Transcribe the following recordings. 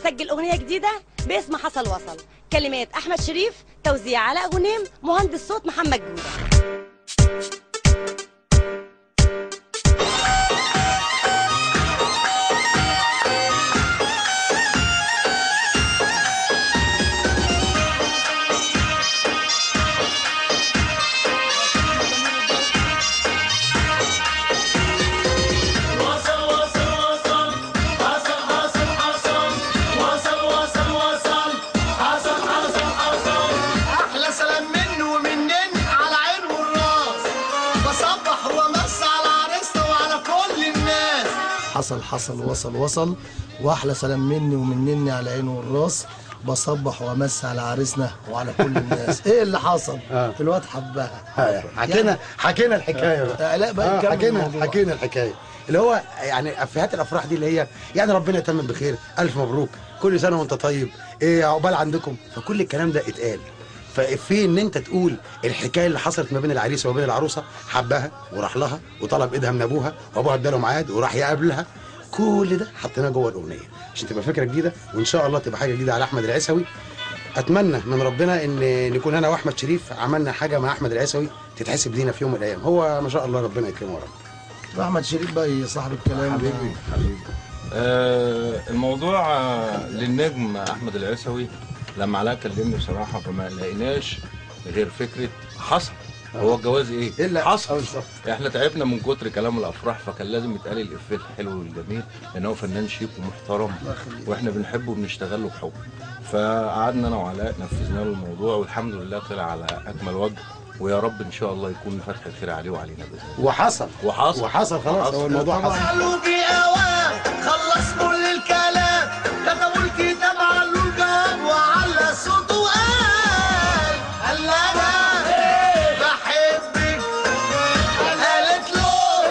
بيسجل اغنيه جديده باسم حصل وصل كلمات احمد شريف توزيع علاء غنيم مهندس صوت محمد جوده وصل وصل وصل حصل حصل حصل وصل وصل وصل حصل حصل حصل احلى سلام منه ومنن على عين والراس بصبح وامس على عريسنا وعلى كل الناس حصل حصل وصل وصل واحلى سلام مني ومنني على عينه والراس بصبح وامس على عريسنا وعلى كل الناس ايه اللي حصل آه. الواد حبها حكينا حكينا الحكايه بقى آه، لا بقى آه نكمل حكينا الموضوع. حكينا الحكايه اللي هو يعني افيهات الافراح دي اللي هي يعني ربنا يتمم بخير الف مبروك كل سنه وانت طيب ايه عقبال عندكم فكل الكلام ده اتقال ففي ان انت تقول الحكايه اللي حصلت ما بين العريس وما بين العروسه حبها وراح لها وطلب ايدها من ابوها وابوها اداله ميعاد وراح يقابلها كل ده حطيناه جوه الاغنيه عشان تبقى فكره جديده وان شاء الله تبقى حاجه جديده على احمد العيسوي اتمنى من ربنا ان نكون انا واحمد شريف عملنا حاجه مع احمد العيسوي تتحسب لينا في يوم من الايام هو ما شاء الله ربنا يكرمه يا رب احمد شريف بقى صاحب الكلام حبيبي حبيبي آه الموضوع آه، للنجم احمد العيسوي لما علاء كلمني بصراحه فما لقيناش غير فكره حصل هو الجواز ايه؟ إيه اللي- حصل آه، بالظبط. احنا تعبنا من كتر كلام الافراح فكان لازم يتقال الافيه الحلو والجميل لان هو فنان شيك ومحترم واحنا بنحبه وبنشتغل له بحب فقعدنا انا وعلاء نفذنا له الموضوع والحمد لله طلع على اكمل وجه ويا رب ان شاء الله يكون فتح الخير عليه وعلينا باذن الله وحصل وحصل وحصل خلاص وحصل. هو الموضوع حصل قالوا جه اوام خلص كل الكلام كتبوا الكتاب علوا الجواب وعلى صوته وقال قال انا بحبك قالت له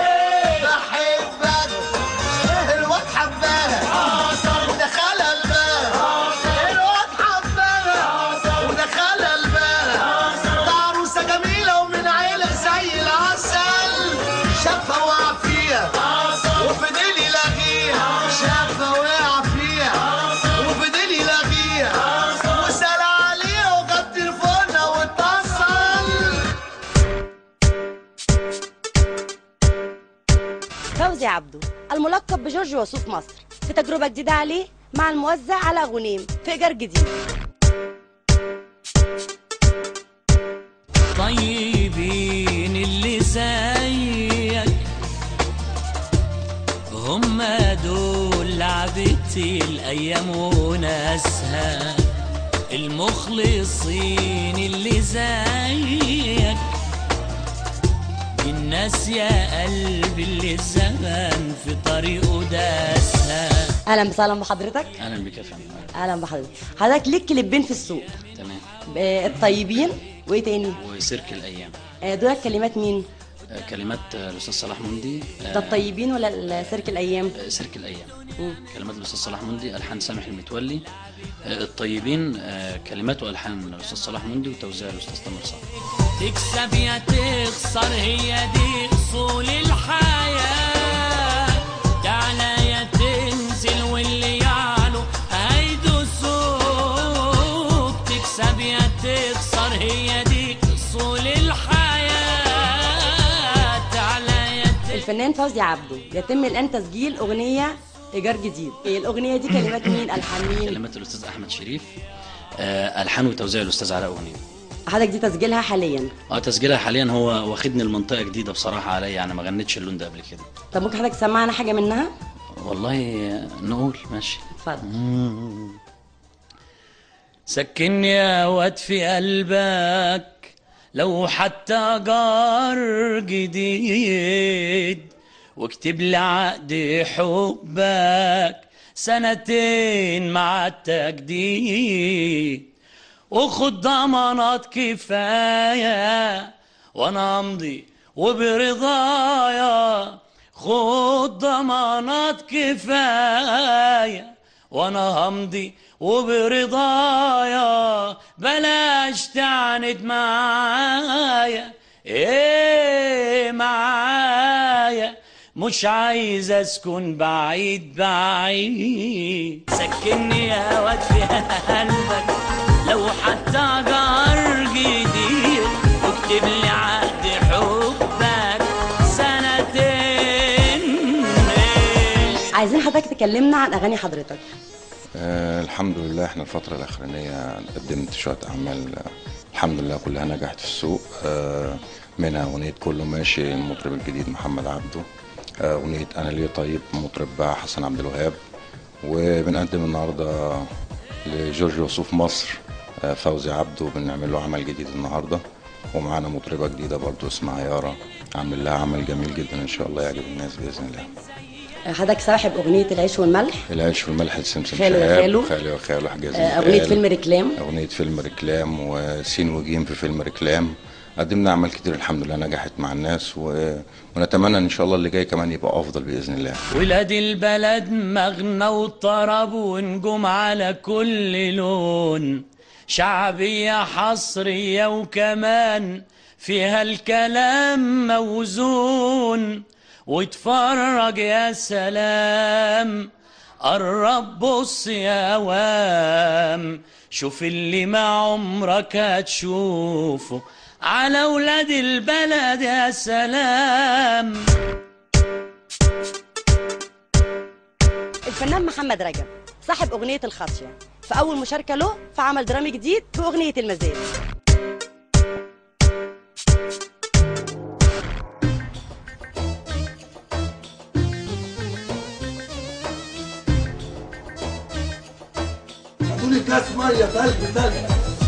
بحبك الواد حبها ودخل الباب الواد حبها ودخل الباب ده عروسه جميله ومن عيله زي العسل شافها وقع فيها وفضل يلاقيها شافها وقع فيها وفضل يلاقيها وسال عليها وجاب تليفونها واتصل فوزي عبده الملقب بجورج وسوف مصر في تجربه جديده عليه مع الموزع علاء غنيم في ايجار جديد طيبين اللي زيك هم دول لعبتي الايام وناسها المخلصين اللي زيك الناس يا قلبي اللي الزمن في طريقه داسها اهلا وسهلا بحضرتك اهلا بك يا فندم اهلا بحضرتك حضرتك ليك كليبين في السوق تمام آه، الطيبين وايه تاني وسيرك الايام آه، دول كلمات مين آه، كلمات آه، الاستاذ صلاح مندي آه، ده الطيبين ولا سيرك الايام آه، سيرك الايام مم. كلمات الاستاذ صلاح مندي الحان سامح المتولي آه، الطيبين آه، كلمات والحان الاستاذ صلاح مندي وتوزيع الاستاذ تامر صالح تكسب يا تخسر هي دي اصول الحياه تعلى يا تنزل واللي يعلو هيدوسوك تكسب يا تخسر هي دي اصول الحياه تعلى يا تنزل الفنان فوزي عبده يتم الان تسجيل اغنيه ايجار جديد إيه الاغنيه دي كلمات مين الحان مين كلمات الاستاذ احمد شريف آه، الحان وتوزيع الاستاذ علاء غنيم حضرتك دي تسجيلها حاليا اه تسجيلها حاليا هو واخدني المنطقه جديده بصراحه عليا يعني ما غنيتش اللون ده قبل كده طب ممكن حضرتك تسمعنا حاجه منها والله آه، نقول ماشي اتفضل سكني يا واد في قلبك لو حتى جار جديد واكتب لي عقد حبك سنتين مع التجديد وخد ضمانات كفاية وانا امضي وبرضايا خد ضمانات كفاية وانا همضي وبرضايا بلاش تعند معايا ايه معايا مش عايز اسكن بعيد بعيد سكني يا واد في قلبك لو حتى جار جديد واكتب لي عقد حبك سنتين عايزين حضرتك تكلمنا عن اغاني حضرتك آه الحمد لله احنا الفترة الأخرانية قدمت شوية أعمال آه، الحمد لله كلها نجحت في السوق آه منها أغنية كله ماشي المطرب الجديد محمد عبده آه، أغنية أنا ليه طيب مطرب بقى حسن عبد الوهاب وبنقدم النهاردة لجورج وسوف مصر آه، فوزي عبده بنعمل له عمل جديد النهاردة ومعانا مطربة جديدة برضو اسمها يارا عامل لها عمل جميل جدا إن شاء الله يعجب الناس بإذن الله حضرتك صاحب اغنيه العيش والملح العيش والملح لسمسم خالو يا شهاب خالو. خالو يا خالو حجاز آه، اغنيه الهلال. فيلم ريكلام أغنية فيلم ريكلام وسين وجيم في فيلم ريكلام قدمنا أعمال كتير الحمد لله نجحت مع الناس و... ونتمنى إن شاء الله اللي جاي كمان يبقى أفضل بإذن الله ولاد البلد مغنى وطرب ونجوم على كل لون شعبية حصرية وكمان فيها الكلام موزون واتفرج يا سلام قرب بص يا وام شوف اللي ما عمرك هتشوفه على ولاد البلد يا سلام الفنان محمد رجب صاحب اغنيه الخاصيه في اول مشاركه له في عمل درامي جديد باغنيه المزاد ادوني كاس ميه تلج تلج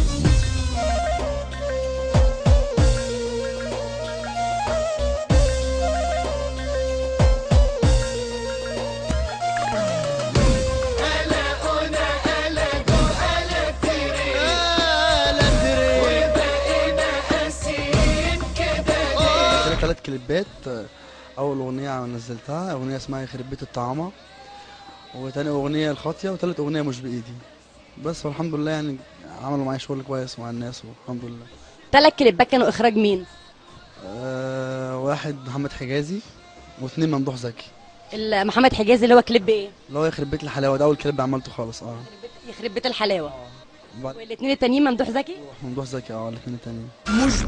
كده ثلاث كليبات اول اغنيه نزلتها اغنيه اسمها يخرب بيت الطعامه وتاني اغنيه الخاطيه وتالت اغنيه مش بايدي بس والحمد لله يعني عملوا معايا شغل كويس مع الناس والحمد لله ثلاث كليبات كانوا اخراج مين أه واحد محمد حجازي واثنين ممدوح زكي ال- محمد حجازي اللي هو كليب ايه اللي هو يخرب بيت الحلاوه ده اول كليب عملته خالص اه يخرب بيت الحلاوه وبعد- والاثنين التانيين ممدوح زكي ممدوح زكي اه الاثنين التانيين مش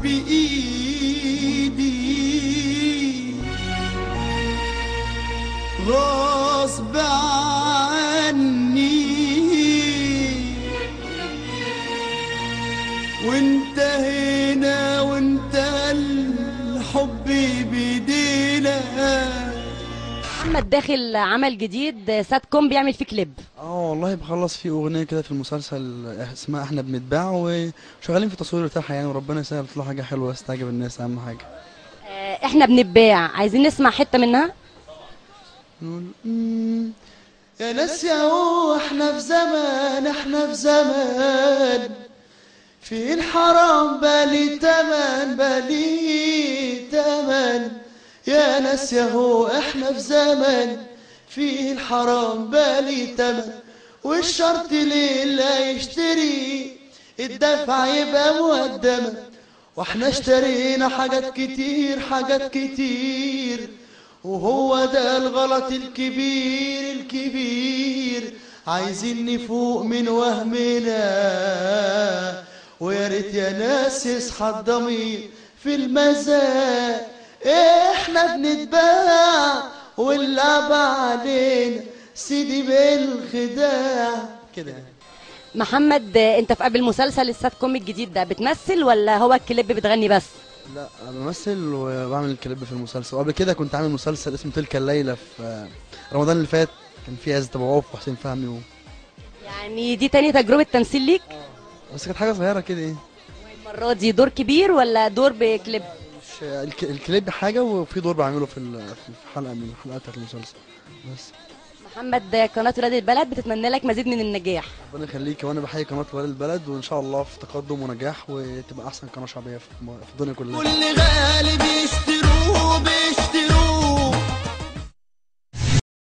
بإيدي غصب عني وانت هنا وانت الحب بيدينا محمد داخل عمل جديد سات كوم بيعمل فيه كليب اه والله بخلص في اغنيه كده في المسلسل اسمها احنا بنتباع وشغالين في التصوير بتاعها يعني وربنا يسهل تطلع حاجه حلوه بس تعجب الناس اهم حاجه آه، احنا بنتباع عايزين نسمع حته منها نقول مم، يا ناس يا هو احنا في زمان احنا في زمان في الحرام بالي تمن بالي تمن يا ناس يا هو احنا في زمان في الحرام بالي تمن والشرط لله يشتري الدفع يبقى مقدمة واحنا اشترينا حاجات كتير حاجات كتير وهو ده الغلط الكبير الكبير عايزين نفوق من وهمنا ويا ريت يا ناس يصحى الضمير في المزاج احنا بنتباع واللعب علينا سيدي بالخداع كده يعني محمد آه، انت في قبل مسلسل السات كوم الجديد ده بتمثل ولا هو الكليب بتغني بس لا انا بمثل وبعمل الكليب في المسلسل وقبل كده كنت عامل مسلسل اسمه تلك الليله في رمضان اللي فات كان فيه عزت ابو عوف وحسين فهمي و... يعني دي تاني تجربه تمثيل ليك بس كانت حاجه صغيره كده ايه المره دي دور كبير ولا دور بكليب مش الك... الكليب حاجه وفي دور بعمله في ال... في حلقه من الحلقات بتاعت المسلسل بس محمد آه، قناه ولاد البلد بتتمنى لك مزيد من النجاح ربنا يخليك وانا بحيي قناه ولاد البلد وان شاء الله في تقدم ونجاح وتبقى احسن قناه شعبيه في في الدنيا كلها كل غالي بيشتروه بيشتروه